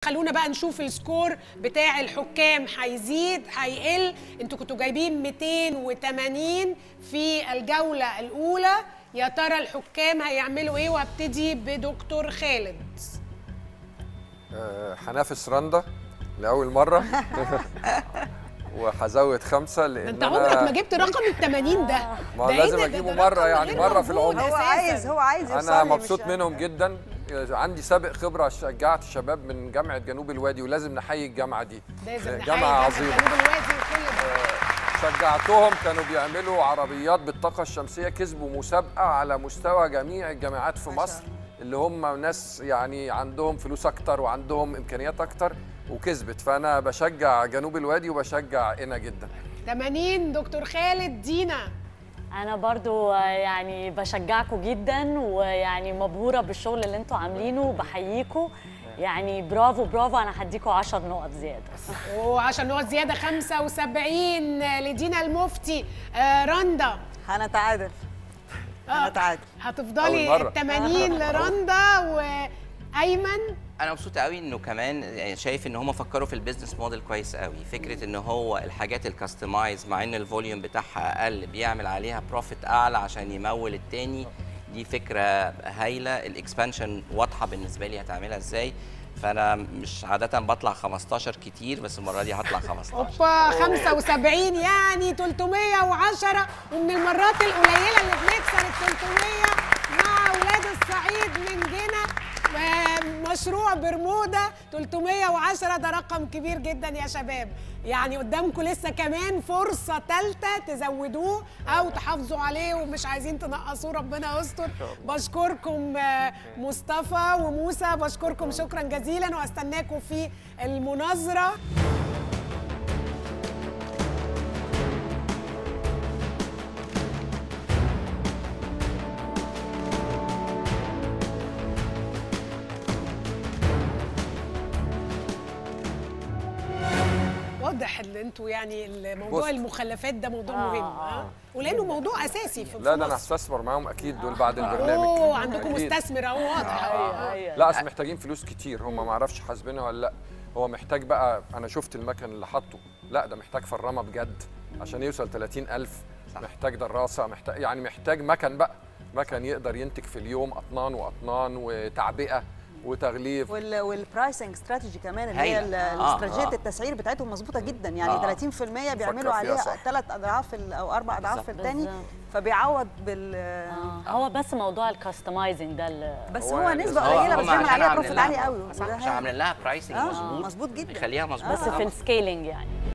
خلونا بقى نشوف السكور بتاع الحكام هيزيد هيقل انتوا كنتوا جايبين 280 في الجوله الاولى يا ترى الحكام هيعملوا ايه وهبتدي بدكتور خالد آه، هنافس رندا لاول مره وهزود خمسه لان انت عمرك ما انا جبت رقم ال 80 ده ما هو ده إيه لازم ده؟ أجيبه ده مرة رقم يعني غير مرة في موجود العمر. هو أساساً. عايز هو عايز انا يوصلني مبسوط مش- منهم جدا عندي سابق خبره شجعت الشباب من جامعه جنوب الوادي ولازم نحيي الجامعه دي لازم نحيي جامعه عظيمه جنوب الوادي وكل ده شجعتهم كانوا بيعملوا عربيات بالطاقه الشمسيه كسبوا مسابقه على مستوى جميع الجامعات في ما شاء مصر اللي هم ناس يعني عندهم فلوس اكتر وعندهم امكانيات اكتر وكسبت فانا بشجع جنوب الوادي وبشجع انا جدا 80 دكتور خالد دينا انا برضو آه، يعني بشجعكم جدا ويعني مبهوره بالشغل اللي انتوا عاملينه وبحييكم يعني برافو برافو انا هديكم 10 نقط زياده وعشان نقط زياده 75 لدينا المفتي آه رندا هنتعادل آه، هنتعادل هتفضلي أول مرة. 80 لرندا وايمن انا مبسوط قوي انه كمان يعني شايف ان هم فكروا في البيزنس موديل كويس قوي فكره ان هو الحاجات الكاستمايز مع ان الفوليوم بتاعها اقل بيعمل عليها بروفيت اعلى عشان يمول التاني دي فكره هايله الاكسبانشن واضحه بالنسبه لي هتعملها ازاي فانا مش عاده بطلع 15 كتير بس المره دي هطلع 15 اوبا 75 يعني 310 ومن المرات القليله اللي بنكسر ال 300 مع اولاد الصعيد من جنة آه، مشروع برمودا 310 ده رقم كبير جدا يا شباب يعني قدامكم لسه كمان فرصة ثالثة تزودوه أو تحافظوا عليه ومش عايزين تنقصوه ربنا يستر بشكركم آه، مصطفى وموسى بشكركم شكرا جزيلا واستناكم في المناظرة واضح ان انتوا يعني موضوع بص. المخلفات ده موضوع آه، مهم آه. ها ولانه موضوع اساسي في لا في ده انا مصر. هستثمر معاهم اكيد دول بعد البرنامج اوه عندكم أكيد. مستثمر اهو واضح أيوة. لا اصل محتاجين فلوس كتير هم ما اعرفش حاسبينها ولا لا هو محتاج بقى انا شفت المكن اللي حاطه لا ده محتاج فرامه بجد عشان يوصل 30000 صح. محتاج دراسه محتاج يعني محتاج مكن بقى مكن يقدر ينتج في اليوم اطنان واطنان وتعبئه وتغليف وال والبرايسنج استراتيجي كمان اللي هايلة. هي ال- آه، الاستراتيجيه آه. التسعير بتاعتهم مظبوطه جدا يعني آه. 30% بيعملوا فيها عليها صح. ثلاث اضعاف ال- او اربع اضعاف بالظبط. الثاني بالظبط. فبيعوض بال آه، هو بس موضوع الكاستمايزنج ده اللي بس هو هو يعني نسبه هو- قليله هم بس بيعمل عشان عليها عاملين بروفيت لها- عالي قوي صح وده عشان عاملين لها برايسنج آه، مظبوط مظبوط جدا. بيخليها مظبوط بس في السكيلينج يعني